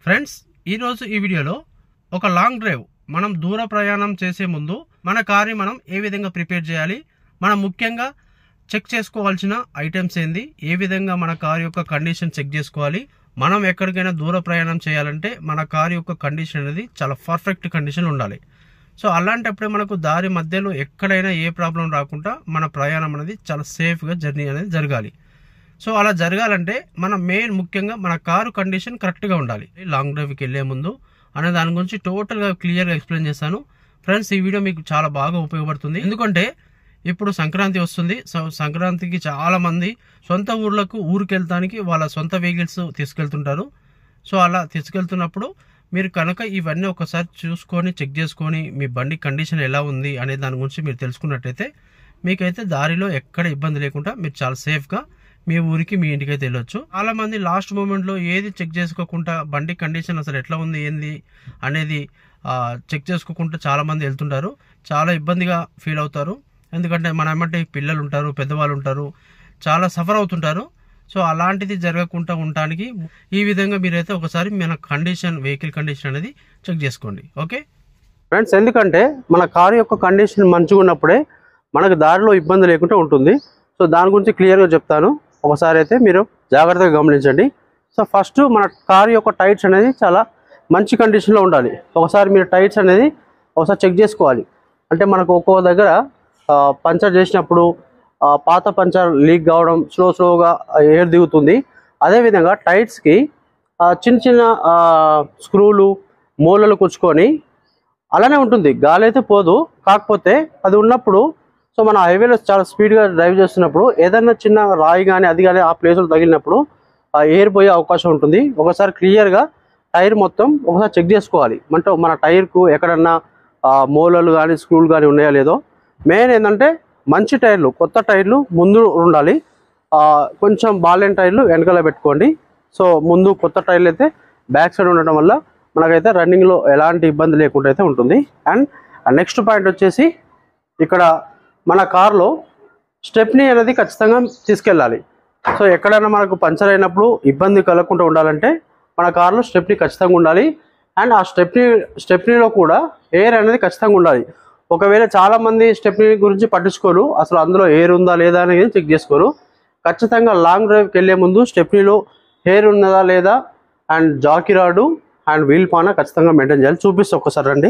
friends ఈరోజు ఈ వీడియోలో ఒక లాంగ్ డ్రైవ్ మనం దూర ప్రయాణం చేసే ముందు మన కార్ని మనం ఏ విధంగా ప్రిపేర్ చేయాలి మనం ముఖ్యంగా చెక్ చేసుకోవాల్సిన ఐటమ్స్ ఏంది ఏ విధంగా మన కార్ యొక్క కండిషన్ చెక్ చేసుకోవాలి మనం ఎక్కడికైనా దూర ప్రయాణం చేయాలంటే మన కార్ యొక్క కండిషన్ అనేది చాలా పర్ఫెక్ట్ కండిషన్ ఉండాలి సో అలాంటప్పుడే మనకు దారి మధ్యలో ఎక్కడైనా ఏ ప్రాబ్లం రాకుండా మన ప్రయాణం అనేది చాలా సేఫ్గా జర్నీ అనేది జరగాలి సో అలా జరగాలంటే మన మెయిన్ ముఖ్యంగా మన కారు కండిషన్ కరెక్ట్గా ఉండాలి లాంగ్ డ్రైవ్కి వెళ్ళే ముందు అనే దాని గురించి టోటల్గా క్లియర్గా ఎక్స్ప్లెయిన్ చేస్తాను ఫ్రెండ్స్ ఈ వీడియో మీకు చాలా బాగా ఉపయోగపడుతుంది ఎందుకంటే ఇప్పుడు సంక్రాంతి వస్తుంది సో సంక్రాంతికి చాలా మంది సొంత ఊర్లకు ఊరికి వెళ్తానికి వాళ్ళ సొంత వెహికల్స్ తీసుకెళ్తుంటారు సో అలా తీసుకెళ్తున్నప్పుడు మీరు కనుక ఇవన్నీ ఒకసారి చూసుకొని చెక్ చేసుకొని మీ బండి కండిషన్ ఎలా ఉంది అనే దాని గురించి మీరు తెలుసుకున్నట్టయితే మీకైతే దారిలో ఎక్కడ ఇబ్బంది లేకుండా మీరు చాలా సేఫ్గా మీ ఊరికి మీ ఇంటికి అయితే వెళ్ళొచ్చు చాలా మంది లాస్ట్ మూమెంట్లో ఏది చెక్ చేసుకోకుండా బండి కండిషన్ అసలు ఎట్లా ఉంది ఏంది అనేది చెక్ చేసుకోకుండా చాలా మంది వెళ్తుంటారు చాలా ఇబ్బందిగా ఫీల్ అవుతారు ఎందుకంటే మన ఏమంటే పిల్లలు ఉంటారు పెద్దవాళ్ళు ఉంటారు చాలా సఫర్ అవుతుంటారు సో అలాంటిది జరగకుండా ఉండటానికి ఈ విధంగా మీరైతే ఒకసారి మన కండిషన్ వెహికల్ కండిషన్ అనేది చెక్ చేసుకోండి ఓకే ఫ్రెండ్స్ ఎందుకంటే మన కారు యొక్క కండిషన్ మంచిగా ఉన్నప్పుడే మనకు దారిలో ఇబ్బంది లేకుండా ఉంటుంది సో దాని గురించి క్లియర్గా చెప్తాను ఒకసారి అయితే మీరు జాగ్రత్తగా గమనించండి సో ఫస్ట్ మన కారు యొక్క టైర్స్ అనేది చాలా మంచి కండిషన్లో ఉండాలి ఒకసారి మీరు టైర్స్ అనేది ఒకసారి చెక్ చేసుకోవాలి అంటే మనకు ఒక్కో దగ్గర ఆ, పంచర్ చేసినప్పుడు ఆ, పాత పంచర్ లీక్ కావడం స్లో స్లోగా ఎయిర్ దిగుతుంది అదేవిధంగా టైర్స్కి ఆ, చిన్న చిన్న ఆ, స్క్రూలు మూలలు కుచ్చుకొని అలానే ఉంటుంది గాలి అయితే పోదు కాకపోతే అది ఉన్నప్పుడు సో మన హైవేలో చాలా స్పీడ్గా డ్రైవ్ చేస్తున్నప్పుడు ఏదైనా చిన్న రాయి కానీ అది కానీ ఆ ప్లేస్లో తగిలినప్పుడు ఆ ఎయిర్ పోయే అవకాశం ఉంటుంది ఒకసారి క్లియర్గా టైర్ మొత్తం ఒకసారి చెక్ చేసుకోవాలి అంటే మన టైర్కు ఎక్కడన్నా ఆ, మూలలు కానీ స్క్రూలు కానీ ఉన్నాయా లేదో మెయిన్ ఏంటంటే మంచి టైర్లు కొత్త టైర్లు ముందు ఉండాలి ఆ, కొంచెం బాలెన్ టైర్లు వెనకాల పెట్టుకోండి సో ముందు కొత్త టైర్లు అయితే బ్యాక్ సైడ్ ఉండటం వల్ల మనకైతే రన్నింగ్లో ఎలాంటి ఇబ్బంది లేకుండా అయితే ఉంటుంది అండ్ నెక్స్ట్ పాయింట్ వచ్చేసి ఇక్కడ మన కార్లో స్టెప్నీ అనేది ఖచ్చితంగా తీసుకెళ్ళాలి సో ఎక్కడైనా మనకు పంచర్ అయినప్పుడు ఇబ్బంది కలగకుండా ఉండాలంటే మన కార్లో స్టెప్నీ ఖచ్చితంగా ఉండాలి అండ్ ఆ స్టెప్నీ స్టెప్నీలో కూడా ఎయిర్ అనేది ఖచ్చితంగా ఉండాలి ఒకవేళ చాలామంది స్టెప్నీ గురించి పట్టించుకోరు అసలు అందులో ఎయిర్ ఉందా లేదా అనేది చెక్ చేసుకోరు ఖచ్చితంగా లాంగ్ డ్రైవ్కి వెళ్ళే ముందు స్టెప్నీలో హెయిర్ ఉన్నదా లేదా and jack rod and wheel పాన ఖచ్చితంగా మెయింటైన్ చేయాలి చూపిస్తే ఒక్కసారి రండి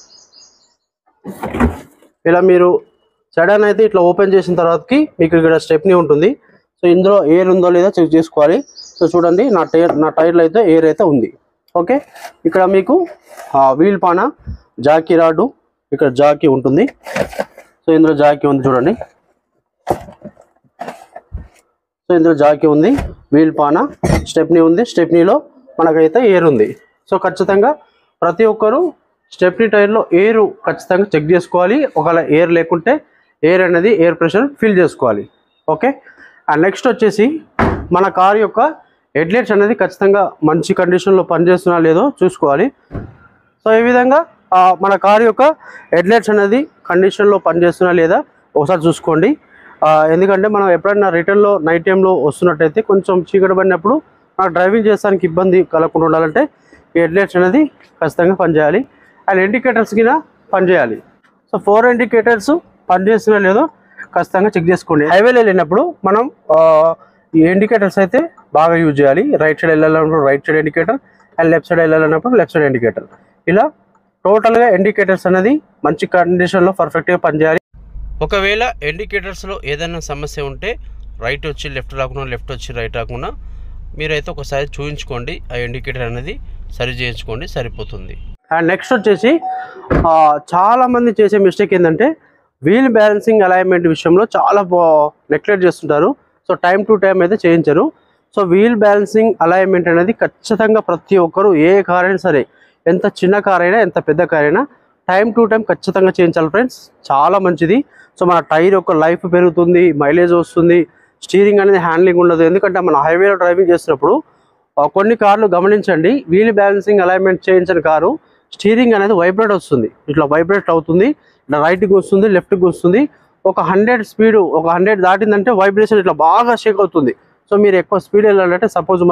ఇలా మీరు సడన్ అయితే ఇట్లా ఓపెన్ చేసిన తర్వాతకి మీకు ఇక్కడ స్టెప్నీ ఉంటుంది సో ఇందులో ఎయిర్ ఉందో లేదో చెక్ చేసుకోవాలి సో చూడండి నా టైర్ నా టైర్లో అయితే ఎయిర్ అయితే ఉంది ఓకే ఇక్కడ మీకు వీల్ పాన జాకీ రాడు ఇక్కడ జాకీ ఉంటుంది సో ఇందులో జాకీ ఉంది చూడండి సో ఇందులో జాకీ ఉంది వీల్ పాన స్టెప్నీ ఉంది స్టెప్నీలో మనకైతే ఎయిర్ ఉంది సో ఖచ్చితంగా ప్రతి ఒక్కరూ స్టెప్నీ టైర్లో ఎయిర్ ఖచ్చితంగా చెక్ చేసుకోవాలి ఒకవేళ ఎయిర్ లేకుంటే ఎయిర్ అనేది ఎయిర్ ప్రెషర్ ఫిల్ చేసుకోవాలి ఓకే అండ్ నెక్స్ట్ వచ్చేసి మన కార్ యొక్క హెడ్లైట్స్ అనేది ఖచ్చితంగా మంచి కండిషన్లో పనిచేస్తున్నా లేదో చూసుకోవాలి సో ఈ విధంగా ఆ, మన కార్ యొక్క హెడ్లైట్స్ అనేది కండిషన్లో పనిచేస్తున్నా లేదా ఒకసారి చూసుకోండి ఆ, ఎందుకంటే మనం ఎప్పుడైనా రిటర్న్లో నైట్ టైంలో వస్తున్నట్టయితే కొంచెం చీకటి పడినప్పుడు మనకు డ్రైవింగ్ చేసడానికి ఇబ్బంది కలగకుండా ఉండాలంటే ఈ హెడ్లైట్స్ అనేది ఖచ్చితంగా పనిచేయాలి అండ్ ఇండికేటర్స్ కింద పనిచేయాలి సో ఫోర్ ఇండికేటర్స్ పనిచేస్తున్నా లేదో ఖచ్చితంగా చెక్ చేసుకోండి హైవేలో వెళ్ళినప్పుడు మనం ఆ, ఈ ఇండికేటర్స్ అయితే బాగా యూజ్ చేయాలి రైట్ సైడ్ వెళ్ళాలన్నప్పుడు right side indicator and left side వెళ్ళాలన్నప్పుడు లెఫ్ట్ సైడ్ ఇండికేటర్ ఇలా టోటల్గా ఇండికేటర్స్ అనేది మంచి కండిషన్లో పర్ఫెక్ట్గా పనిచేయాలి ఒకవేళ ఇండికేటర్స్లో ఏదైనా సమస్య ఉంటే రైట్ వచ్చి లెఫ్ట్ రాకుండా లెఫ్ట్ వచ్చి రైట్ రాకుండా మీరైతే ఒకసారి చూపించుకోండి ఆ ఇండికేటర్ అనేది సరి చేయించుకోండి సరిపోతుంది అండ్ నెక్స్ట్ వచ్చేసి ఆ, చాలా మంది చేసే మిస్టేక్ ఏంటంటే వీల్ బ్యాలెన్సింగ్ అలైన్మెంట్ విషయంలో చాలా నెగ్లెక్ట్ చేస్తుంటారు సో టైం టు టైం అయితే చేయించరు సో వీల్ బ్యాలెన్సింగ్ అలైన్మెంట్ అనేది ఖచ్చితంగా ప్రతి ఒక్కరు ఏ కార్ అయినా సరే ఎంత చిన్న కార్ అయినా ఎంత పెద్ద కార్ అయినా టైం టు టైం ఖచ్చితంగా చేయించాలి ఫ్రెండ్స్ చాలా మంచిది సో మన టైర్ యొక్క లైఫ్ పెరుగుతుంది మైలేజ్ వస్తుంది స్టీరింగ్ అనేది హ్యాండ్లింగ్ ఉండదు ఎందుకంటే మన హైవేలో డ్రైవింగ్ చేసినప్పుడు ఆ, కొన్ని కార్లు గమనించండి వీల్ బ్యాలెన్సింగ్ అలైన్మెంట్ చేయించిన కారు స్టీరింగ్ అనేది వైబ్రేట్ వస్తుంది ఇట్లా వైబ్రేట్ అవుతుంది ఇట్లా రైట్కి వస్తుంది లెఫ్ట్కి వస్తుంది ఒక హండ్రెడ్ స్పీడ్ ఒక హండ్రెడ్ దాటిందంటే వైబ్రేషన్ ఇట్లా బాగా షేక్ అవుతుంది సో మీరు ఎక్కువ స్పీడ్ వెళ్ళాలంటే సపోజ్ మనం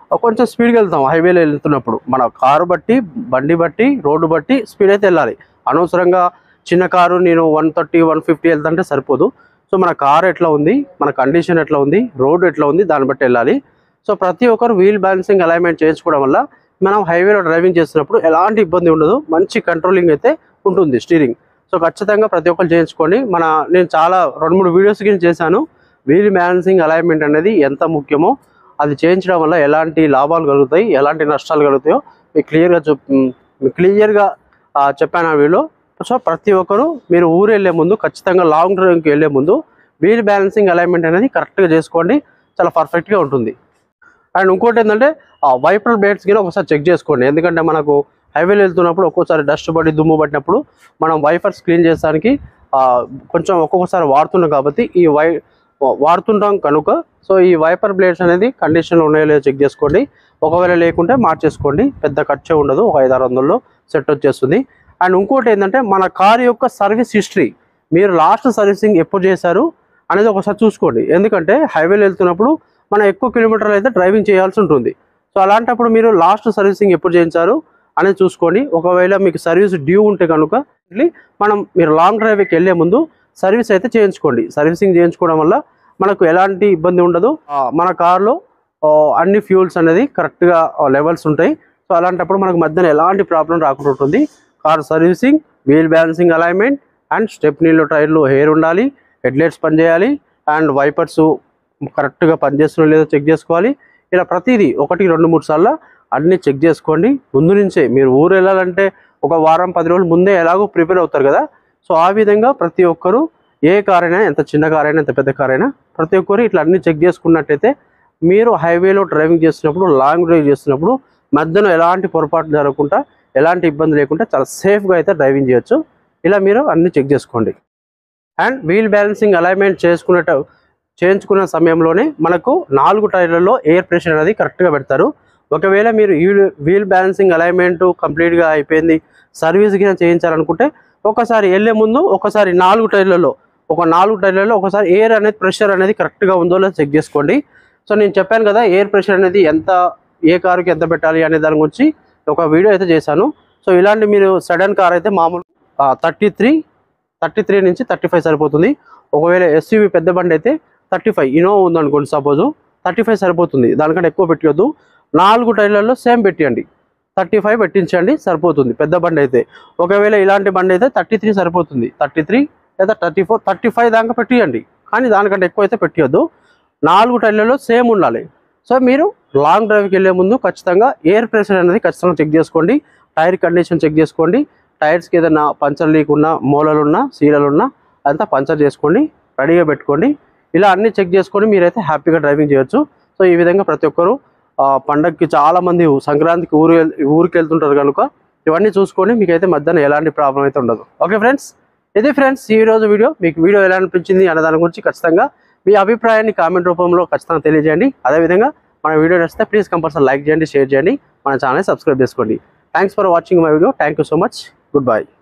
కొంచెం స్పీడ్గా వెళ్తాం హైవేలో వెళ్తున్నప్పుడు మన కారు బట్టి బండి బట్టి రోడ్డు బట్టి స్పీడ్ అయితే వెళ్ళాలి అనవసరంగా చిన్న కారు నేను వన్ థర్టీ వన్ ఫిఫ్టీ వెళ్తుంటే సరిపోదు సో మన కారు ఎట్లా ఉంది మన కండిషన్ ఎట్లా ఉంది రోడ్డు ఎట్లా ఉంది దాన్ని బట్టి వెళ్ళాలి సో ప్రతి ఒక్కరు వీల్ బ్యాలెన్సింగ్ అలైన్మెంట్ చేయించుకోవడం వల్ల మనం హైవేలో డ్రైవింగ్ చేస్తున్నప్పుడు ఎలాంటి ఇబ్బంది ఉండదు మంచి కంట్రోలింగ్ అయితే ఉంటుంది స్టీరింగ్ సో ఖచ్చితంగా ప్రతి ఒక్కరు చేయించుకోండి మన నేను చాలా రెండు మూడు వీడియోస్ కింద చేశాను వీల్ బ్యాలెన్సింగ్ అలైన్మెంట్ అనేది ఎంత ముఖ్యమో అది చేయించడం వల్ల ఎలాంటి లాభాలు కలుగుతాయి ఎలాంటి నష్టాలు కలుగుతాయో మీకు క్లియర్గా చెప్ క్లియర్గా చెప్పాను ఆ వీడియో సో ప్రతి ఒక్కరు మీరు ఊరు వెళ్ళే ముందు ఖచ్చితంగా లాంగ్ డ్రైవింగ్కి వెళ్ళే ముందు వీల్ బ్యాలెన్సింగ్ అలైన్మెంట్ అనేది కరెక్ట్గా చేసుకోండి చాలా పర్ఫెక్ట్గా ఉంటుంది అండ్ ఇంకోటి ఏంటంటే ఆ వైపర్ బ్లేడ్స్ కింద ఒకసారి చెక్ చేసుకోండి ఎందుకంటే మనకు హైవేలో వెళ్తున్నప్పుడు ఒక్కోసారి డస్ట్ పడి దుమ్ము పట్టినప్పుడు మనం వైపర్స్ క్లీన్ చేయడానికి ఆ, కొంచెం ఒక్కొక్కసారి వాడుతున్నాం కాబట్టి ఈ వై వాడుతుంటాం కనుక సో ఈ వైపర్ బ్లేడ్స్ అనేది కండిషన్లో ఉన్నాయో లేదో చెక్ చేసుకోండి ఒకవేళ లేకుంటే మార్చేసుకోండి పెద్ద ఖర్చే ఉండదు ఒక ఐదు ఆరు వందల్లో సెట్ వచ్చేస్తుంది అండ్ ఇంకోటి ఏంటంటే మన కార్ యొక్క సర్వీస్ హిస్టరీ మీరు లాస్ట్ సర్వీసింగ్ ఎప్పుడు చేశారు అనేది ఒకసారి చూసుకోండి ఎందుకంటే హైవేలో వెళ్తున్నప్పుడు మనం ఎక్కువ కిలోమీటర్లు అయితే డ్రైవింగ్ చేయాల్సి ఉంటుంది సో అలాంటప్పుడు మీరు లాస్ట్ సర్వీసింగ్ ఎప్పుడు చేయించారు అనేది చూసుకోండి ఒకవేళ మీకు సర్వీస్ డ్యూ ఉంటే కనుక వెళ్ళి మనం మీరు లాంగ్ డ్రైవ్కి వెళ్ళే ముందు సర్వీస్ అయితే చేయించుకోండి సర్వీసింగ్ చేయించుకోవడం వల్ల మనకు ఎలాంటి ఇబ్బంది ఉండదు ఆ, మన కార్లో ఆ, అన్ని ఫ్యూల్స్ అనేది కరెక్ట్గా లెవెల్స్ ఉంటాయి సో అలాంటప్పుడు మనకు మధ్యన ఎలాంటి ప్రాబ్లం రాకుండా ఉంటుంది car servicing wheel balancing alignment and స్టెప్నీలో టైర్లు హెయిర్ ఉండాలి హెడ్లైట్స్ పనిచేయాలి అండ్ వైపర్స్ కరెక్ట్గా పనిచేస్తున్నా లేదో చెక్ చేసుకోవాలి ఇలా ప్రతిదీ ఒకటి రెండు మూడు సార్లు అన్నీ చెక్ చేసుకోండి ముందు నుంచే మీరు ఊరు వెళ్ళాలంటే ఒక వారం పది రోజులు ముందే ఎలాగో ప్రిపేర్ అవుతారు కదా సో ఆ విధంగా ప్రతి ఒక్కరు ఏ కార్ అయినా ఎంత చిన్న కార్ అయినా ఎంత పెద్ద కార్ అయినా ప్రతి ఒక్కరు ఇట్లా అన్ని చెక్ చేసుకున్నట్టయితే మీరు హైవేలో డ్రైవింగ్ చేస్తున్నప్పుడు లాంగ్ డ్రైవ్ చేస్తున్నప్పుడు మధ్యలో ఎలాంటి పొరపాటు జరగకుండా ఎలాంటి ఇబ్బంది లేకుండా చాలా సేఫ్గా అయితే డ్రైవింగ్ చేయొచ్చు ఇలా మీరు అన్ని చెక్ చేసుకోండి అండ్ వీల్ బ్యాలెన్సింగ్ అలైన్మెంట్ చేసుకునేట చేయించుకున్న సమయంలోనే మనకు నాలుగు టైర్లలో ఎయిర్ ప్రెషర్ అనేది కరెక్ట్గా పెడతారు ఒకవేళ మీరు ఈ వీల్ బ్యాలెన్సింగ్ అలైన్మెంట్ కంప్లీట్గా అయిపోయింది సర్వీస్ కింద చేయించాలనుకుంటే ఒకసారి వెళ్ళే ముందు ఒకసారి నాలుగు టైర్లలో ఒక నాలుగు టైర్లలో ఒకసారి ఎయిర్ అనేది ప్రెషర్ అనేది కరెక్ట్గా ఉందో లేదో చెక్ చేసుకోండి సో నేను చెప్పాను కదా ఎయిర్ ప్రెషర్ అనేది ఎంత ఏ కారుకి ఎంత పెట్టాలి అనే దాని గురించి ఒక వీడియో అయితే చేశాను సో ఇలాంటి మీరు సడన్ కార్ అయితే మామూలు థర్టీ త్రీ థర్టీ త్రీ నుంచి థర్టీ ఫైవ్ సరిపోతుంది ఒకవేళ ఎస్యూవి పెద్ద బండి అయితే థర్టీ ఫైవ్ ఇనోవా ఉందనుకోండి సపోజు థర్టీ ఫైవ్ సరిపోతుంది దానికంటే ఎక్కువ పెట్టివద్దు నాలుగు టైర్లలో సేమ్ పెట్టియండి థర్టీ ఫైవ్ పెట్టించండి సరిపోతుంది పెద్ద బండి అయితే ఒకవేళ ఇలాంటి బండి అయితే థర్టీ త్రీ సరిపోతుంది థర్టీ త్రీ లేదా థర్టీ ఫోర్ థర్టీ ఫైవ్ దాకా పెట్టియండి కానీ దానికంటే ఎక్కువ అయితే పెట్టియొద్దు నాలుగు టైర్లలో సేమ్ ఉండాలి సో మీరు లాంగ్ డ్రైవ్కి వెళ్ళే ముందు ఖచ్చితంగా ఎయిర్ ప్రెషర్ అనేది ఖచ్చితంగా చెక్ చేసుకోండి టైర్ కండిషన్ చెక్ చేసుకోండి టైర్స్కి ఏదైనా పంచర్ లీక్ ఉన్నా మూలలున్నా సీలలున్నా అంతా పంచర్ చేసుకోండి రెడీగా పెట్టుకోండి ఇలా అన్ని చెక్ చేసుకొని మీరైతే హ్యాపీగా డ్రైవింగ్ చేయొచ్చు సో ఈ విధంగా ప్రతి ఒక్కరు ఆ, పండగకి చాలా మంది సంక్రాంతికి ఊరు వెళ్- ఊరికి వెళ్తుంటారు కనుక ఇవన్నీ చూసుకొని మీకైతే మధ్యాహ్నం ఎలాంటి ప్రాబ్లం అయితే ఉండదు ఓకే ఫ్రెండ్స్ ఇది ఫ్రెండ్స్ ఈ రోజు వీడియో మీకు వీడియో ఎలా అనిపించింది అనే దాని గురించి ఖచ్చితంగా మీ అభిప్రాయాన్ని కామెంట్ రూపంలో ఖచ్చితంగా తెలియజేయండి అదేవిధంగా మన వీడియో నచ్చితే ప్లీజ్ కంపల్సరీ లైక్ చేయండి షేర్ చేయండి మన ఛానల్ సబ్స్క్రైబ్ చేసుకోండి thanks for watching my video thank you so much good by